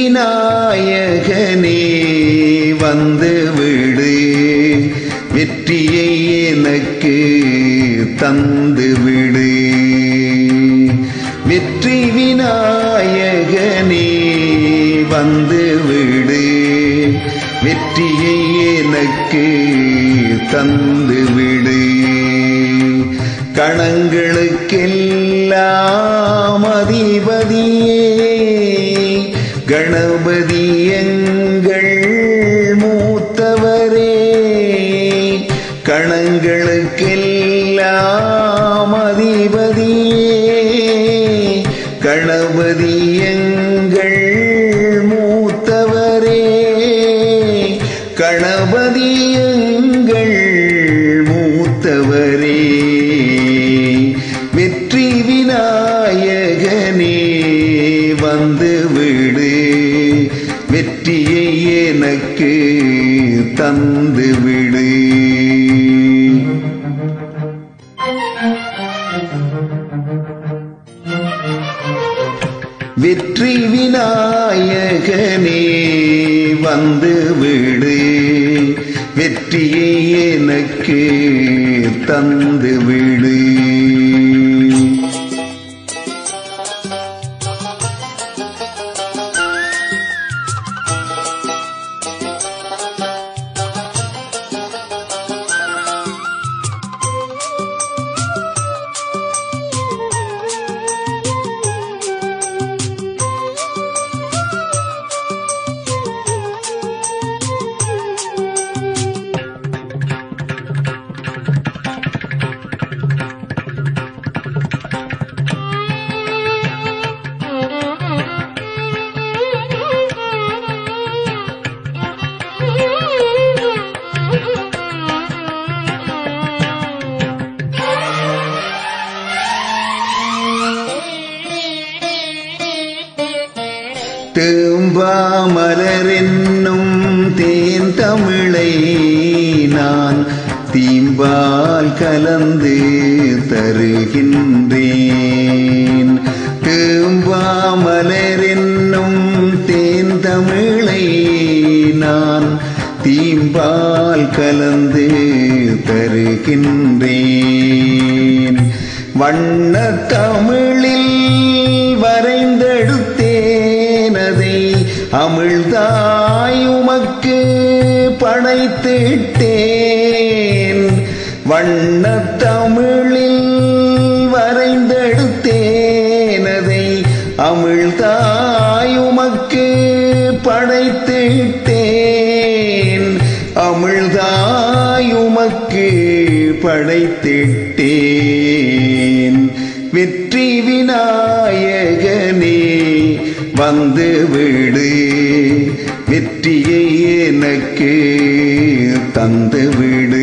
விநாயகனே வந்து விடு வெற்றியை எனக்கு தந்து விடு வெற்றி விநாயகனே வந்து விடு வெற்றியை எனக்கு தந்து விடு கணங்களுக்கெல்லாம் அதிபதியே கணபதி எங்கள் மூத்தவரே கணங்களுக்கெல்லாம் அதிபதியே கணபதி எங்கள் மூத்தவரே கணபதி எங்கள் மூத்தவரே வெற்றி விநாயகனே வந்து விடு வெற்றியை எனக்கு தந்து விடு வெற்றி விநாயகனே வந்து விடு வெற்றியை எனக்கு தந்து விடு தேம்பாமலரென்னும் தேன் தமிழை நான் தீம்பால் கலந்து தருகின்றேன் தேம்பாமலரென்னும் தேன் தமிழை நான் தீம்பால் கலந்து தருகின்றேன் வண்ண தமிழில் வரைந்தெடுத்தேன் அதை அமிழ்தாய் உமக்கு படைத்திட்டேன் வண்ண தமிழில் வரைந்தெடுத்தேன் அதை அமிழ்தாய் உமக்கு படைத்திட்டேன் அமிழ்தாய் உமக்கு படைத்திட்டேன் வெற்றி விநாயகனே வந்து விடு வெற்றியை எனக்கு தந்து விடு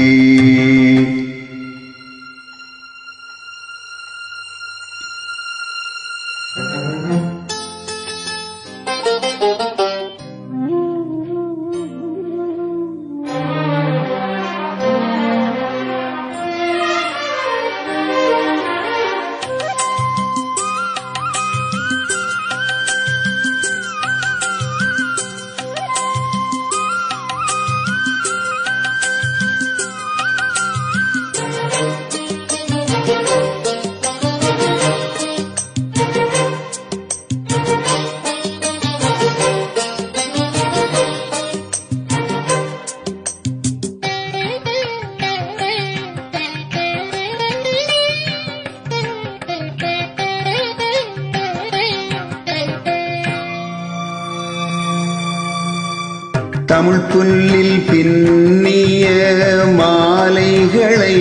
தமிழ் புல்லில் பின்னிய மாலைகளை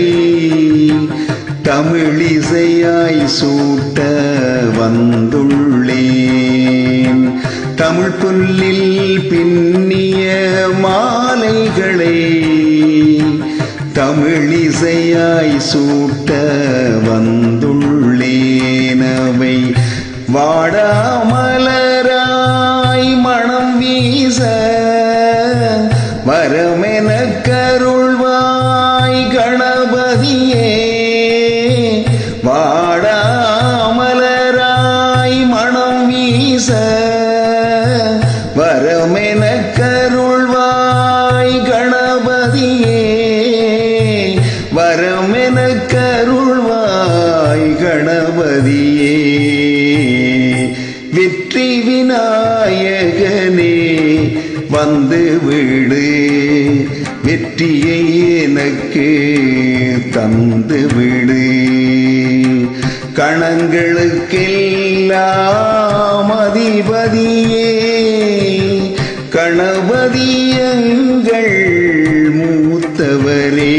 தமிழிசையாய் சூட்ட வந்துள்ளேன் தமிழ் புல்லில் பின்னிய மாலைகளை தமிழிசையாய் சூட்ட வந்துள்ளேனவை வாடாமலராய் மணம் வீச வரமென கருள்வாய் கணபதியே வாடாமலராய் மணம் வீச வரமென கருள்வாய் கணபதியே வரமென கருள்வாய் கணபதியே வெற்றி விநாயகனே வந்து விடு வெற்றியை எனக்கு தந்து விடு கணங்களுக்கெல்லாம் அதிபதியே கணபதியங்கள் மூத்தவரே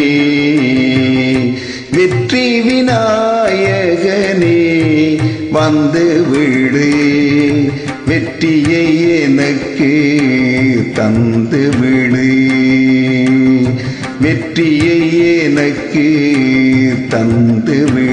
வெற்றி விநாயகனே வந்து விடு வெற்றியை எனக்கு தந்து விடு வெற்றியை எனக்கு தந்து விடு